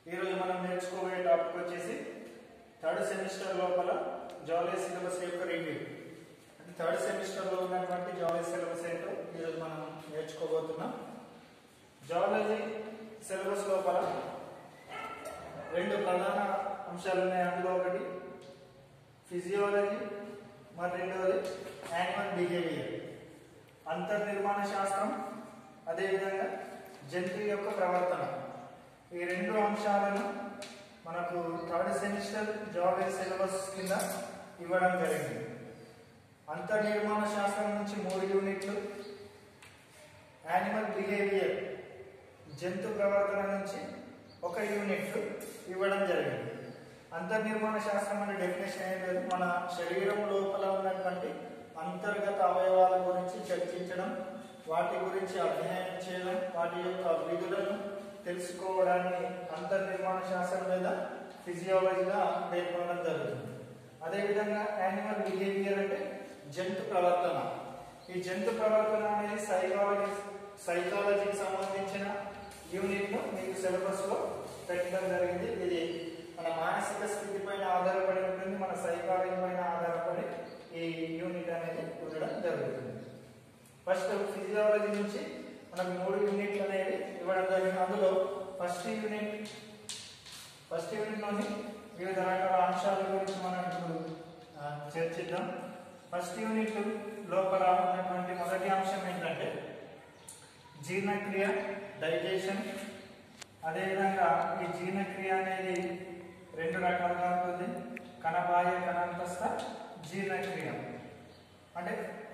ఈరోజు మనం నేర్చుకోబోయే టాపిక్ వచ్చేసి థర్డ్ సెమిస్టర్ లోపల జాలీ సిలబస్ యొక్క రివ్యూ అంటే థర్డ్ సెమిస్టర్ లో ఉన్నటువంటి జాలీ సిలబస్ ఏంటో ఈరోజు మనం నేర్చుకోబోతున్నాం జాలజీ సిలబస్ లోపల రెండు ప్రధాన అంశాలు ఉన్నాయి అందులో ఒకటి ఫిజియాలజీ మరి రెండవది యానిమల్ బిహేవియర్ అంతర్నిర్మాణ శాస్త్రం అదేవిధంగా జంతువు యొక్క ప్రవర్తన ఈ రెండు అంశాలను మనకు థర్డ్ సెమిస్టర్ జాబ్ సిలబస్ కింద ఇవ్వడం జరిగింది అంతర్నిర్మాణ శాస్త్రం నుంచి మూడు యూనిట్లు యానిమల్ బిహేవియర్ జంతు ప్రవర్తన నుంచి ఒక యూనిట్ ఇవ్వడం జరిగింది అంతర్నిర్మాణ శాస్త్రం అనే డెఫినేషన్ ఏం లేదు మన శరీరం లోపల ఉన్నటువంటి అంతర్గత అవయవాల గురించి చర్చించడం వాటి గురించి అధ్యయనం చేయడం వాటి యొక్క విధులను తెలుసుకోవడాన్ని అంతర్నిర్మాణ శాస్త్రం లేదా ఫిజియాలజీగా పేర్కొనడం జరుగుతుంది అదేవిధంగా యానిమల్ బిహేవియర్ అంటే జంతు ప్రవర్తన ఈ జంతు ప్రవర్తన అనేది సైకాలజీ సైకాలజీకి సంబంధించిన యూనిట్ ను మీకు సిలబస్ లో పెట్టడం జరిగింది ఇది మన మానసిక స్థితి పైన ఆధారపడి ఉంటుంది మన సైకాలజీ పైన ఆధారపడి ఈ యూనిట్ అనేది ఉండడం జరుగుతుంది ఫస్ట్ ఫిజియాలజీ నుంచి మనకు మూడు యూనిట్లు అనేవి ఇవ్వడం జరిగింది అందులో ఫస్ట్ యూనిట్ ఫస్ట్ యూనిట్ లోని వివిధ రకాల అంశాల గురించి మనం ఇప్పుడు ఆ, చర్చిద్దాం ఫస్ట్ యూనిట్ లోపల ఉన్నటువంటి మొదటి అంశం ఏంటంటే జీర్ణక్రియ డైజెషన్ అదేవిధంగా ఈ జీర్ణక్రియ అనేది రెండు రకాలుగా ఉంటుంది కణబాహ్య కణాంతస్థ జీర్ణక్రియ అంటే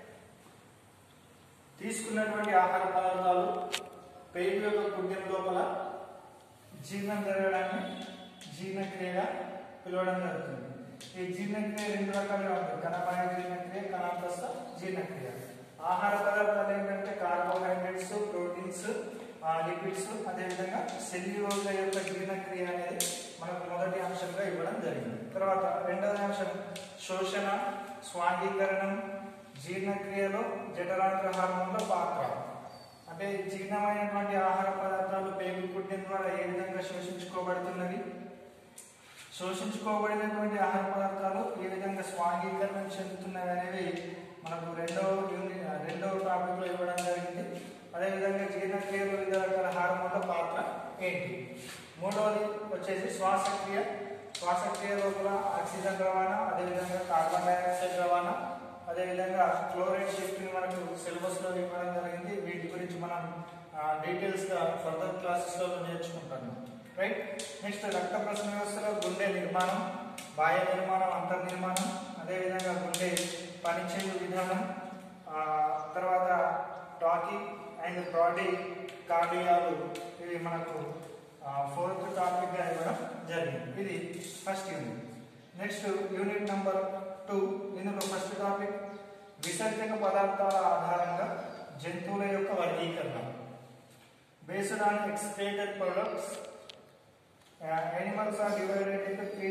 తీసుకున్నటువంటి ఆహార పదార్థాలు పేగు యొక్క కుడ్యం లోపల జీర్ణం జరగడాన్ని జీర్ణక్రియగా పిలవడం జరుగుతుంది ఈ జీర్ణక్రియ రెండు రకాలుగా ఉంటుంది కణబాహ్య జీర్ణక్రియ కణాంతస్థ జీర్ణక్రియ ఆహార పదార్థాలు ఏంటంటే కార్బోహైడ్రేట్స్ ప్రోటీన్స్ లిపిడ్స్ అదేవిధంగా సెల్యులోజ్ల యొక్క జీర్ణక్రియ అనేది మనకు మొదటి అంశంగా ఇవ్వడం జరిగింది తర్వాత రెండవ అంశం శోషణ స్వాంగీకరణం జీర్ణక్రియలో జఠరాంతర హార్మోన్ల పాత్ర అంటే జీర్ణమైనటువంటి ఆహార పదార్థాలు పేగు కుట్టిన ద్వారా ఏ విధంగా శోషించుకోబడుతున్నవి శోషించుకోబడినటువంటి ఆహార పదార్థాలు ఏ విధంగా స్వాంగీకరణం చెందుతున్నవి అనేవి మనకు రెండవ యూనిట్ రెండవ టాపిక్ లో ఇవ్వడం జరిగింది అదేవిధంగా జీర్ణక్రియలో వివిధ రకాల హార్మోన్ల పాత్ర ఏంటి మూడవది వచ్చేసి శ్వాసక్రియ శ్వాసక్రియ లోపల ఆక్సిజన్ రవాణా అదేవిధంగా కార్బన్ డైఆక్సైడ్ రవాణా అదేవిధంగా క్లోరైడ్ శక్తిని మనకు సిలబస్ లో ఇవ్వడం జరిగింది వీటి గురించి మనం డీటెయిల్స్ గా ఫర్దర్ క్లాసెస్ లో నేర్చుకుంటాం రైట్ నెక్స్ట్ రక్త ప్రసరణ వ్యవస్థలో గుండె నిర్మాణం బాహ్య నిర్మాణం అంతర్నిర్మాణం అదేవిధంగా గుండె పనిచేయు విధానం ఆ, తర్వాత టాకీ అండ్ బాడీ కార్డియాలు ఇవి మనకు ఫోర్త్ టాపిక్ గా ఇవ్వడం జరిగింది ఇది first unit next unit number two ఇందులో ఫస్ట్ టాపిక్ విసర్జక పదార్థాల ఆధారంగా జంతువుల యొక్క వర్గీకరణ based on excreted products animals are divided into three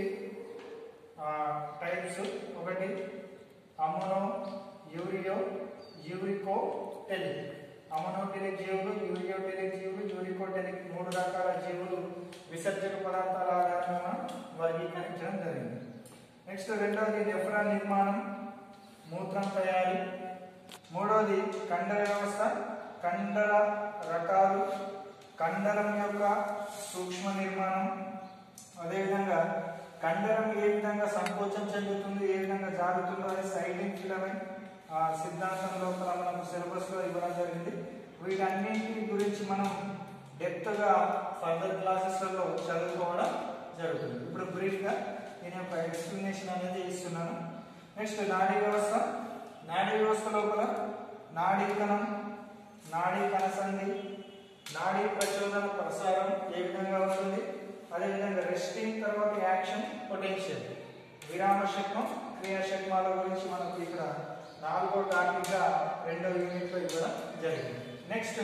types ఒకటి అమోనో యూరియో యూరికో టెలిక్ అమోనోటెలిక్ జీవులు యూరియోటెలిక్ జీవులు యూరికోటెలిక్ మూడు రకాల జీవులు విసర్జక పదార్థాల ఆధారంగా మనం వర్గీకరించడం జరిగింది నెక్స్ట్ రెండవది నెఫ్రా నిర్మాణం మూత్రం తయారీ మూడవది కండర వ్యవస్థ కండర రకాలు కండరం యొక్క సూక్ష్మ నిర్మాణం అదేవిధంగా కండరం ఏ విధంగా సంకోచం చెందుతుంది ఏ విధంగా జారుతుందో అనే సైడింగ్ ఫిలమెంట్ ఆ సిద్ధాంతం లోపల మనకు సిలబస్ లో ఇవ్వడం జరిగింది వీటన్నింటి గురించి మనం డెప్త్ గా ఫర్దర్ క్లాసెస్లలో చదువుకోవడం జరుగుతుంది ఇప్పుడు బ్రీఫ్ గా నేను ఒక ఎక్స్ప్లెనేషన్ అనేది ఇస్తున్నాను నెక్స్ట్ నాడీ వ్యవస్థ నాడీ వ్యవస్థ లోపల నాడీ కణం నాడీ కణసంధి నాడీ ప్రచోదన ప్రసారం ఏ విధంగా ఉంటుంది అదేవిధంగా రెస్టింగ్ తర్వాత యాక్షన్ పొటెన్షియల్ విరామ శక్మం క్రియాశక్మాల గురించి మనకు ఇక్కడ నాలుగో టాపిక్ గా రెండో యూనిట్ లో ఇవ్వడం జరిగింది నెక్స్ట్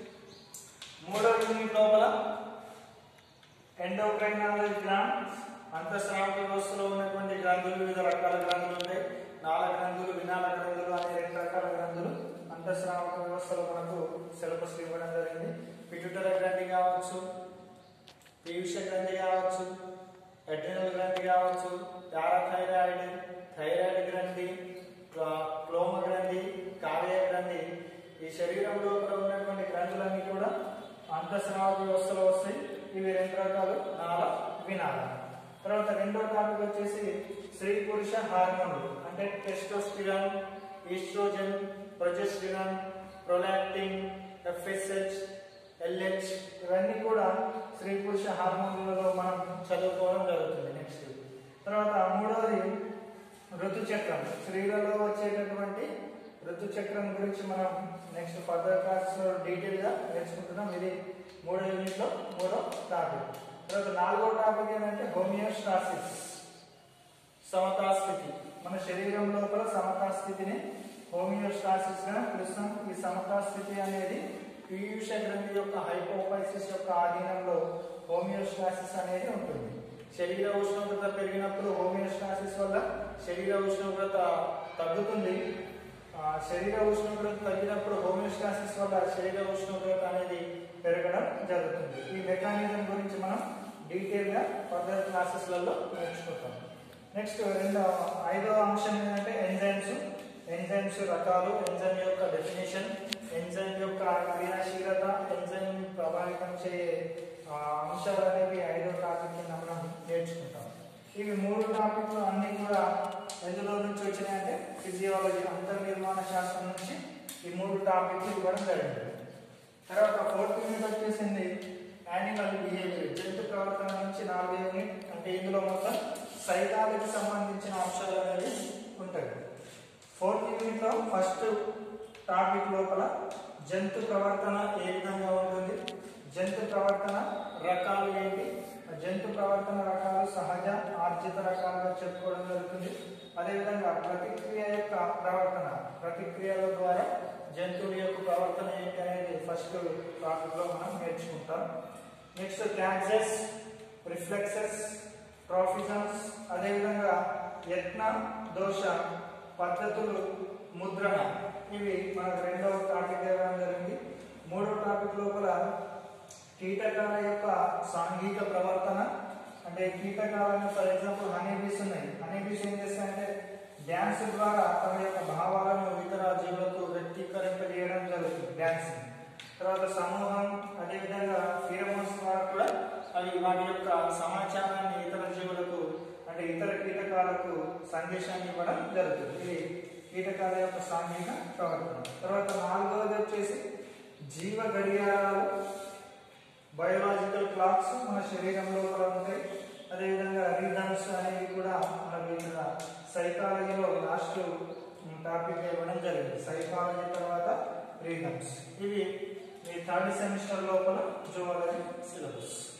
మూడో యూనిట్ లోపల ఎండోక్రైనాలజీ గ్రాండ్స్ అంతఃస్రావ వ్యవస్థలో ఉన్నటువంటి గ్రంథులు వివిధ రకాల గ్రంథులు ఉంటాయి నాల గ్రంథులు వినాల గ్రంథులు అనే రెండు రకాల గ్రంథులు అంతఃస్రావక వ్యవస్థలో మనకు సిలబస్ ఇవ్వడం జరిగింది పిట్యూటరీ గ్రంథి కావచ్చు పీయూష గ్రంథి కావచ్చు అడ్రినల్ గ్రంథి కావచ్చు పారాథైరాయిడ్ థైరాయిడ్ గ్రంథి క్లా- క్లోమ గ్రంథి కార్య గ్రంథి ఈ శరీరం లోపల ఉన్నటువంటి గ్రంథులన్నీ కూడా అంతఃస్రావ వ్యవస్థలో వస్తాయి ఇవి రెండు రకాలు నాల వినాల తర్వాత రెండో టాపిక్ వచ్చేసి స్త్రీ పురుష హార్మోన్లు అంటే testosterone estrogen progesterone prolactin FSH LH ఇవన్నీ కూడా స్త్రీ పురుష హార్మోన్లలో మనం చదువుకోవడం జరుగుతుంది నెక్స్ట్ తర్వాత మూడవది ఋతుచక్రం స్త్రీలలో వచ్చేటటువంటి ఋతుచక్రం గురించి మనం నెక్స్ట్ ఫర్దర్ క్లాస్ డీటెయిల్ గా నేర్చుకుంటున్నాం ఇది మూడో యూనిట్ లో మూడో టాపిక్ తర్వాత నాలుగో టాపిక్ ఏంటంటే హోమియోస్టాసిస్ సమతాస్థితి మన శరీరం లోపల సమతాస్థితిని హోమియోస్టాసిస్ గా పిలుస్తాం ఈ సమతాస్థితి అనేది పీయూష గ్రంథి యొక్క హైపోపైసిస్ యొక్క ఆధీనంలో హోమియోస్టాసిస్ అనేది ఉంటుంది శరీర ఉష్ణోగ్రత పెరిగినప్పుడు హోమియోస్టాసిస్ వల్ల శరీర ఉష్ణోగ్రత తగ్గుతుంది ఆ, శరీర ఉష్ణోగ్రత తగ్గినప్పుడు హోమియోస్టాసిస్ వల్ల శరీర ఉష్ణోగ్రత అనేది పెరగడం జరుగుతుంది ఈ మెకానిజం గురించి మనం డీటెయిల్ గా ఫర్దర్ క్లాసెస్లలో నేర్చుకుంటాం నెక్స్ట్ రెండో ఐదవ అంశం ఏంటంటే ఎంజైమ్స్ ఎంజైమ్స్ రకాలు ఎంజైమ్ యొక్క డెఫినేషన్ ఎంజైమ్ యొక్క క్రియాశీలత ఎంజైమ్ ప్రభావితం చేయే ఆ, అంశాలు అనేవి ఐదో టాపిక్ కింద మనం నేర్చుకుంటాం ఇవి మూడు టాపిక్లు అన్ని కూడా ఎందులో నుంచి వచ్చినాయంటే ఫిజియాలజీ అంతర్నిర్మాణ శాస్త్రం నుంచి ఈ మూడు టాపిక్లు ఇవ్వడం జరిగింది తర్వాత ఫోర్త్ యూనిట్ వచ్చేసింది యానిమల్ బిహేవియర్ జంతు ప్రవర్తన నుంచి నాలుగు యూనిట్ అంటే ఇందులో మొత్తం సైకాలజీకి సంబంధించిన అంశాలు అనేవి ఉంటాయి ఫోర్త్ యూనిట్ లో ఫస్ట్ టాపిక్ లోపల జంతు ప్రవర్తన ఏ విధంగా ఉంటుంది జంతు ప్రవర్తన రకాలు ఏంటి ఆ జంతు ప్రవర్తన రకాలు సహజ ఆర్జిత రకాలుగా చెప్పుకోవడం జరుగుతుంది అదేవిధంగా ప్రతిక్రియ యొక్క ప్రవర్తన ప్రతిక్రియల ద్వారా జంతువుల యొక్క ప్రవర్తన ఏంటి అనేది ఫస్ట్ టాపిక్ లో మనం నేర్చుకుంటాం నెక్స్ట్ క్యాన్సెస్ రిఫ్లెక్సెస్ ట్రాఫిజమ్స్ అదేవిధంగా యత్న దోష పద్ధతులు ముద్రణ ఇవి మనకు రెండవ టాపిక్ ఇవ్వడం జరిగింది మూడవ టాపిక్ లోపల కీటకాల యొక్క సాంఘిక ప్రవర్తన అంటే కీటకాలను ఫర్ ఎగ్జాంపుల్ హనీ బీస్ ఉన్నాయి హనీ బీస్ ఏం చేస్తాయంటే డ్యాన్స్ ద్వారా తమ యొక్క భావాలను ఇతర జీవులకు వ్యక్తీకరింపజేయడం జరుగుతుంది డ్యాన్స్ తర్వాత సమూహం అదేవిధంగా ఫీరమోన్స్ ద్వారా కూడా అవి వాటి యొక్క సమాచారాన్ని ఇతర జీవులకు అంటే ఇతర కీటకాలకు సందేశాన్ని ఇవ్వడం జరుగుతుంది ఇది కీటకాల యొక్క సాంఘిక ప్రవర్తన తర్వాత నాలుగవది వచ్చేసి జీవ గడియారాలు బయోలాజికల్ క్లాక్స్ మన శరీరంలో కూడా ఉంటాయి అదేవిధంగా రీజన్స్ అనేవి కూడా మనకి ఇక్కడ సైకాలజీలో లాస్ట్ టాపిక్ ఇవ్వడం జరిగింది సైకాలజీ తర్వాత రీజన్స్ ఇవి ఈ థర్డ్ సెమిస్టర్ లోపల జువాలజీ సిలబస్